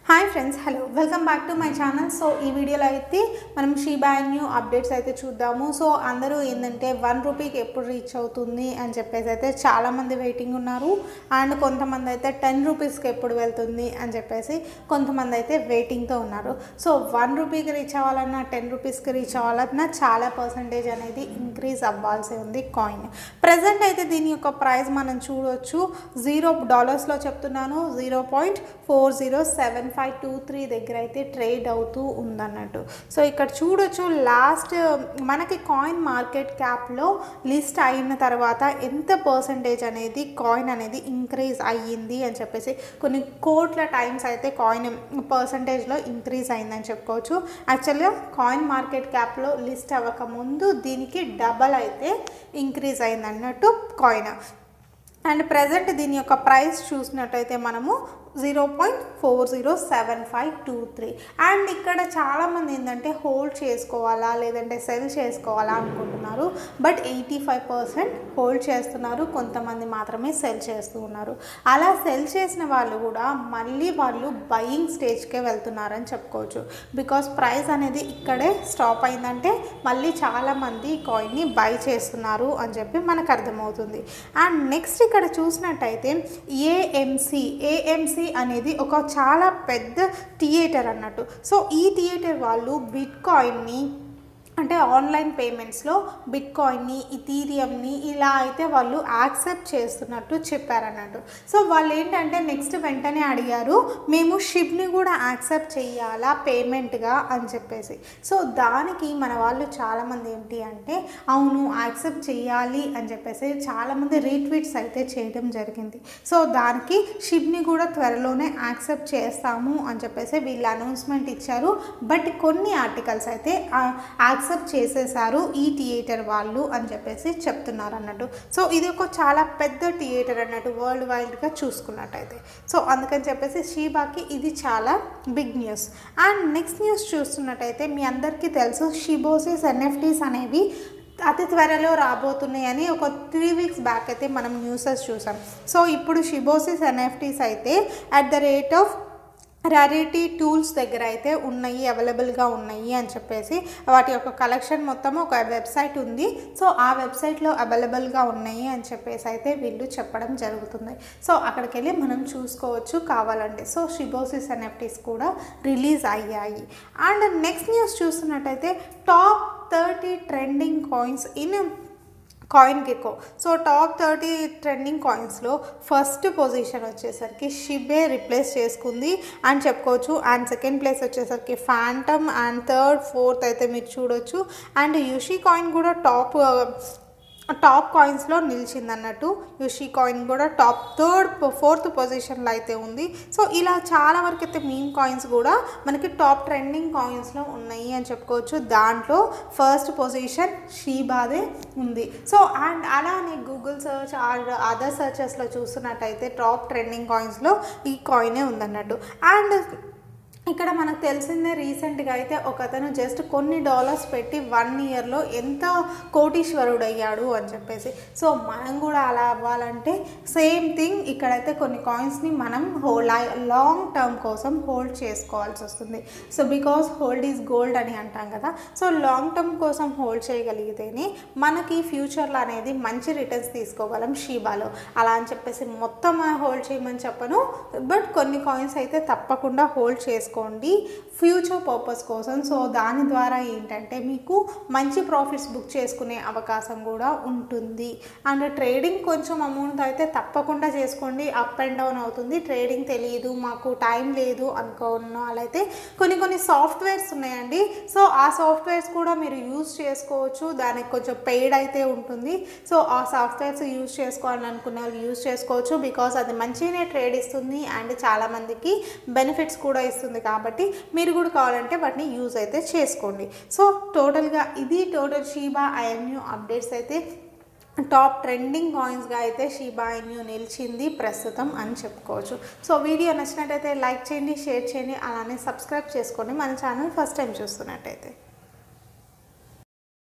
hi friends hello welcome back to my channel so ఈ వీడియోలో అయితే మనం షీబా న్యూ అప్డేట్స్ అయితే చూద్దాము సో అందరూ ఏంటంటే వన్ రూపీకి ఎప్పుడు రీచ్ అవుతుంది అని చెప్పేసి అయితే చాలామంది వెయిటింగ్ ఉన్నారు అండ్ కొంతమంది అయితే టెన్ రూపీస్కి ఎప్పుడు వెళ్తుంది అని చెప్పేసి కొంతమంది అయితే వెయిటింగ్తో ఉన్నారు సో వన్ రూపీకి రీచ్ అవ్వాలన్నా టెన్ రూపీస్కి రీచ్ అవ్వాలన్నా చాలా పర్సంటేజ్ అనేది ఇంక్రీజ్ అవ్వాల్సి ఉంది కాయిన్ ప్రజెంట్ అయితే దీని యొక్క ప్రైస్ మనం చూడొచ్చు జీరో డాలర్స్లో చెప్తున్నాను zero point four zero seven five two three దగ్గర అయితే ట్రేడ్ అవుతూ ఉందన్నట్టు సో ఇక్కడ చూడొచ్చు లాస్ట్ మనకి కాయిన్ మార్కెట్ క్యాప్లో లిస్ట్ అయిన తర్వాత ఎంత పర్సంటేజ్ అనేది కాయిన్ అనేది ఇంక్రీజ్ అయ్యింది అని చెప్పేసి కొన్ని కోట్ల టైమ్స్ అయితే కాయిన్ పర్సంటేజ్లో ఇంక్రీజ్ అయిందని చెప్పుకోవచ్చు యాక్చువల్గా కాయిన్ మార్కెట్ క్యాప్లో లిస్ట్ అవ్వక ముందు దీనికి డబల్ అయితే ఇంక్రీజ్ అయింది అన్నట్టు కాయిన్ అండ్ ప్రజెంట్ దీని యొక్క ప్రైస్ చూసినట్టయితే మనము zero point four zero seven five two three and ఇక్కడ చాలామంది ఏంటంటే హోల్డ్ చేసుకోవాలా లేదంటే సెల్ చేసుకోవాలా అనుకుంటున్నారు but eighty five percent hold చేస్తున్నారు కొంతమంది మాత్రమే సెల్ చేస్తూ ఉన్నారు అలా సెల్ చేసిన వాళ్ళు కూడా మళ్ళీ వాళ్ళు బయింగ్ స్టేజ్కే వెళ్తున్నారని చెప్పుకోవచ్చు బికాస్ ప్రైస్ అనేది ఇక్కడే స్టాప్ అయిందంటే మళ్ళీ చాలామంది కాయిన్ని బై చేస్తున్నారు అని చెప్పి మనకు అర్థమవుతుంది అండ్ నెక్స్ట్ ఇక్కడ చూసినట్టయితే ఏఎంసి ఏఎంసి అనేది ఒక చాలా పెద్ద థియేటర్ అన్నట్టు సో ఈ థియేటర్ వాళ్ళు బిట్ కాయిన్ని అంటే ఆన్లైన్ పేమెంట్స్లో బిట్ కాయిన్ని ఇథీరియంని ఇలా అయితే వాళ్ళు యాక్సెప్ట్ చేస్తున్నట్టు చెప్పారన్నట్టు సో వాళ్ళు ఏంటంటే నెక్స్ట్ వెంటనే అడిగారు మేము షిప్ని కూడా యాక్సెప్ట్ చేయాలా పేమెంట్గా అని చెప్పేసి సో దానికి మన వాళ్ళు చాలామంది ఏంటి అంటే అవును యాక్సెప్ట్ చేయాలి అని చెప్పేసి చాలామంది రీట్వీట్స్ అయితే చేయడం జరిగింది సో దానికి షిప్ని కూడా త్వరలోనే యాక్సెప్ట్ చేస్తాము అని చెప్పేసి వీళ్ళు అనౌన్స్మెంట్ ఇచ్చారు బట్ కొన్ని ఆర్టికల్స్ అయితే యాక్సెప్ట్ చేసేసారు ఈ థియేటర్ వాళ్ళు అని చెప్పేసి చెప్తున్నారు అన్నట్టు సో ఇది ఒక చాలా పెద్ద థియేటర్ అన్నట్టు వరల్డ్ వైడ్గా చూసుకున్నట్టయితే సో అందుకని చెప్పేసి షీబాకి ఇది చాలా big news and next news చూస్తున్నట్టయితే మీ అందరికీ తెలుసు షిబోసిస్ ఎన్ఎఫ్టీస్ అనేవి అతి త్వరలో రాబోతున్నాయని ఒక త్రీ వీక్స్ బ్యాక్ అయితే మనం న్యూసెస్ చూసాం సో ఇప్పుడు షిబోసిస్ ఎన్ఎఫ్టీస్ అయితే at the rate of rarity tools దగ్గర అయితే ఉన్నాయి అవైలబుల్గా ఉన్నాయి అని చెప్పేసి వాటి యొక్క కలెక్షన్ మొత్తం ఒక వెబ్సైట్ ఉంది సో ఆ వెబ్సైట్లో అవైలబుల్గా ఉన్నాయి అని చెప్పేసి అయితే వీళ్ళు చెప్పడం జరుగుతుంది సో అక్కడికి వెళ్ళి మనం చూసుకోవచ్చు కావాలంటే సో షిబోసిస్ ఎన్ఎఫ్టీస్ కూడా రిలీజ్ అయ్యాయి అండ్ నెక్స్ట్ న్యూస్ చూస్తున్నట్టయితే top thirty trending coins in CoinGecko so top thirty trending కాయిన్స్లో ఫస్ట్ పొజిషన్ వచ్చేసరికి షిబే రిప్లేస్ చేసుకుంది అని చెప్పుకోవచ్చు అండ్ సెకండ్ ప్లేస్ వచ్చేసరికి ఫ్యాంటమ్ అండ్ థర్డ్ ఫోర్త్ అయితే మీరు చూడొచ్చు అండ్ యుషి కాయిన్ కూడా టాప్ టాప్ కాయిన్స్లో నిలిచింది అన్నట్టు యుషి కాయిన్ కూడా టాప్ థర్డ్ ఫోర్త్ పొజిషన్లో అయితే ఉంది సో ఇలా చాలా వరకు అయితే మీన్ కాయిన్స్ కూడా మనకి టాప్ ట్రెండింగ్ కాయిన్స్లో ఉన్నాయి అని చెప్పుకోవచ్చు దాంట్లో ఫస్ట్ పొజిషన్ షీబాదే ఉంది సో అండ్ అలానే గూగుల్ సర్చ్ ఆర్ అదర్ సర్చెస్లో చూస్తున్నట్టయితే టాప్ ట్రెండింగ్ కాయిన్స్లో ఈ కాయినే ఉందన్నట్టు అండ్ ఇక్కడ మనకు తెలిసిందే రీసెంట్గా అయితే ఒక అతను జస్ట్ కొన్ని డాలర్స్ పెట్టి వన్ ఇయర్లో ఎంత కోటీశ్వరుడు అయ్యాడు అని చెప్పేసి సో మనం కూడా అలా అవ్వాలంటే సేమ్ థింగ్ ఇక్కడైతే కొన్ని కాయిన్స్ని మనం హోల్డ్ లాంగ్ టర్మ్ కోసం హోల్డ్ చేసుకోవాల్సి వస్తుంది so because hold is gold అని అంటాం కదా సో లాంగ్ టర్మ్ కోసం హోల్డ్ చేయగలిగితేనే మనకి ఫ్యూచర్లో అనేది మంచి రిటర్న్స్ తీసుకోగలం షీబాలో అలా అని చెప్పేసి మొత్తం హోల్డ్ చేయమని చెప్పను బట్ కొన్ని కాయిన్స్ అయితే తప్పకుండా హోల్డ్ చేసుకో చేసుకోండి ఫ్యూచర్ పర్పస్ కోసం సో దాని ద్వారా ఏంటంటే మీకు మంచి ప్రాఫిట్స్ బుక్ చేసుకునే అవకాశం కూడా ఉంటుంది అండ్ ట్రేడింగ్ కొంచెం అమౌంట్ అయితే తప్పకుండా చేసుకోండి అప్ అండ్ డౌన్ అవుతుంది ట్రేడింగ్ తెలియదు మాకు టైం లేదు అనుకున్న వాళ్ళైతే కొన్ని కొన్ని సాఫ్ట్వేర్స్ ఉన్నాయండి సో ఆ సాఫ్ట్వేర్స్ కూడా మీరు యూజ్ చేసుకోవచ్చు దానికి కొంచెం పెయిడ్ అయితే ఉంటుంది సో ఆ సాఫ్ట్వేర్స్ యూజ్ చేసుకోవాలని అనుకునే వాళ్ళు యూజ్ చేసుకోవచ్చు బికాస్ అది మంచిగానే ట్రేడ్ ఇస్తుంది అండ్ చాలామందికి బెనిఫిట్స్ కూడా ఇస్తుంది కాబట్టి మీరు కూడా కావాలంటే వాటిని యూజ్ అయితే చేసుకోండి సో టోటల్గా ఇది టోటల్ షీబా ఐఎన్యూ అప్డేట్స్ అయితే టాప్ ట్రెండింగ్ కాయిన్స్గా అయితే షీబా ఐన్యూ నిలిచింది ప్రస్తుతం అని చెప్పుకోవచ్చు సో వీడియో నచ్చినట్టయితే లైక్ చేయండి షేర్ చేయండి అలానే సబ్స్క్రైబ్ చేసుకోండి మన ఛానల్ ఫస్ట్ టైం చూస్తున్నట్టయితే